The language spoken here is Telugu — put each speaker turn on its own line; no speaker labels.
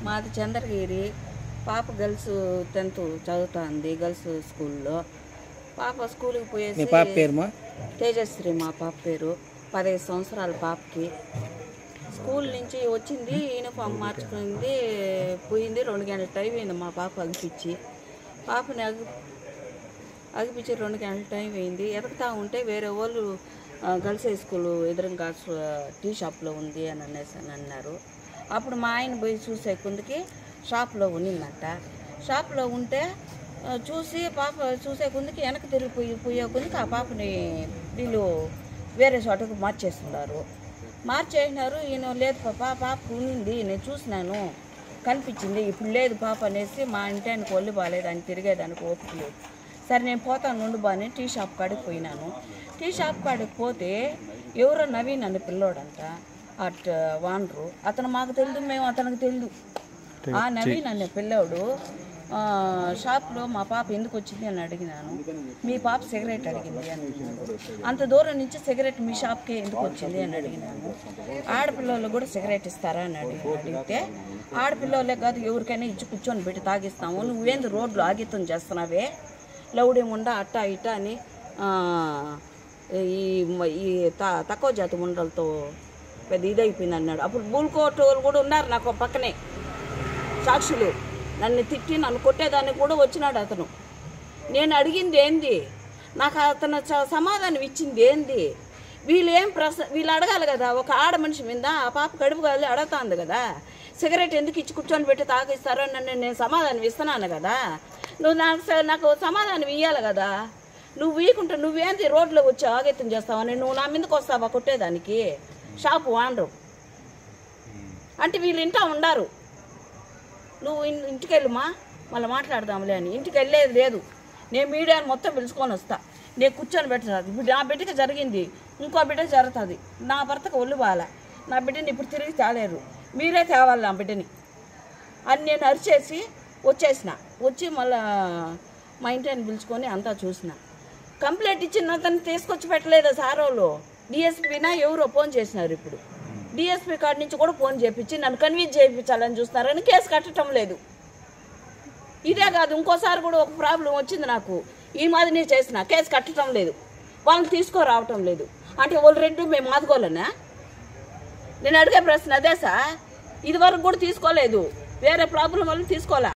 మాది చంద్రగిరి పాప గర్ల్స్ టెన్త్ చదువుతుంది గర్ల్స్ స్కూల్లో పాప స్కూల్కి
మీ
పోయేసి
పాప పేరుమా
తేజశ్రీ మా పాప పేరు పదహైదు సంవత్సరాల పాపకి స్కూల్ నుంచి వచ్చింది యూనిఫామ్ మార్చుకుంది పోయింది రెండు గంటల టైం అయింది మా పాప అగిపించి పాపని అగి అగిపించి రెండు గంటల టైం అయింది ఎదుగుతా ఉంటే వేరే వాళ్ళు ఆ, గర్ల్స్ హై స్కూల్ ఎదురుగా స్- టీ షాప్లో ఉంది అని అనేసి అని అన్నారు అప్పుడు మా ఆయన పోయి చూసే కొందికి షాప్లో ఉన్నిందంట షాప్లో ఉంటే ఆ, చూసి పాప చూసే కొందికి వెనక తిరిగిపోయి పోయే కొందికి ఆ పాపని వీళ్ళు వేరే చోటకు మార్చేస్తున్నారు మార్చేసినారు ఈయన లేదు పాప పాప ఉన్నింది నేను చూసినాను కనిపించింది ఇప్పుడు లేదు పాప అనేసి మా ఇంటి ఆయనకు ఒళ్ళు బాగాలేదు ఆయన తిరిగేదానికి ఓపిక లేదు సరే నేను పోతాను నుండి బాని టీ షాప్ కాడికి పోయినాను టీ షాప్ కాడికి పోతే ఎవరో నవీన్ అనే పిల్లోడంట అట్ వానరు అతను మాకు తెలియదు మేము అతనికి తెలియదు ఆ నవీన్ అనే పిల్లోడు ఆ, షాప్లో మా పాప ఎందుకు వచ్చింది అని అడిగినాను మీ పాప సిగరెట్ అడిగింది అని అన్నాడు అంత దూరం నుంచి సిగరెట్ మీ షాప్కి ఎందుకు వచ్చింది అని అడిగినాను ఆడపిల్లలు కూడా సిగరెట్ ఇస్తారా అని అడిగి అడిగితే ఆడపిల్లలే కాదు ఎవరికైనా ఇచ్చి కూర్చొని పెట్టి తాగిస్తాము నువ్వేంది రోడ్లు ఆగితం చేస్తున్నావే లౌడి ఉండ అట్ట ఇట్ట అని ఆ, ఈ మ- ఈ త- తక్కువ జాతి ముండలతో పెద్ద ఇదైపోయింది అన్నాడు అప్పుడు బూల్కోట్ వాళ్ళు కూడా ఉన్నారు నాకు పక్కనే సాక్షులు నన్ను తిట్టి నన్ను కొట్టేదానికి కూడా వచ్చినాడు అతను నేను అడిగింది ఏంది నాకు అతను చ- సమాధానం ఇచ్చింది ఏంది వీళ్ళు ఏం ప్రశ్న వీళ్ళు అడగాలి కదా ఒక ఆడ మనిషి మీద ఆ పాప కడుపు కాలి అడుగుతుంది కదా సిగరెట్ ఎందుకు ఇచ్చి కూర్చొని పెట్టి తాగిస్తారో నన్ను నేను సమాధానం ఇస్తున్నాను కదా నువ్వు నాకు స- నాకు సమాధానం ఇవ్వాలి కదా నువ్వు వీకుంటే నువ్వేంది రోడ్లో వచ్చి ఆగేతం చేస్తావని నువ్వు నా మీదకి వస్తావా కొట్టేదానికి షాపు వాండరు అంటే వీళ్ళు ఇంటా ఉండారు నువ్వు ఇన్- ఇంటికి వెళ్ళుమా మళ్ళీ మాట్లాడదాంలే అని ఇంటికి వెళ్ళేది లేదు నేను మీడియాని మొత్తం పిలుచుకొని వస్తా నేను కూర్చొని పెట్టరాదు ఇప్పుడు నా బిడ్డకి జరిగింది ఇంకో బిడ్డ జరుగుతుంది నా భర్తకు ఒళ్ళు బాల నా బిడ్డని ఇప్పుడు తిరిగి తేలేరు మీరే తేవాలి నా బిడ్డని అని నేను అరిచేసి వచ్చేసిన వచ్చి మళ్ళా మా ఇంటిని పిలుచుకొని అంతా చూసిన కంప్లైంట్ ఇచ్చిన అతను తీసుకొచ్చి పెట్టలేదు సార్ వాళ్ళు డిఎస్పీనా ఎవరో ఫోన్ చేసినారు ఇప్పుడు డిఎస్పీ కాడి నుంచి కూడా ఫోన్ చేపించి నన్ను కన్విన్స్ చేయించాలని చూస్తున్నారని కేసు కట్టడం లేదు ఇదే కాదు ఇంకోసారి కూడా ఒక ప్రాబ్లం వచ్చింది నాకు ఈ మాదిరి చేసిన కేసు కట్టడం లేదు వాళ్ళని తీసుకురావటం లేదు అంటే వాళ్ళు రెండు మేము మాదుకోలేనా నేను అడిగే ప్రశ్న అదే సార్ ఇది వరకు కూడా తీసుకోలేదు వేరే ప్రాబ్లం వల్ల తీసుకోలే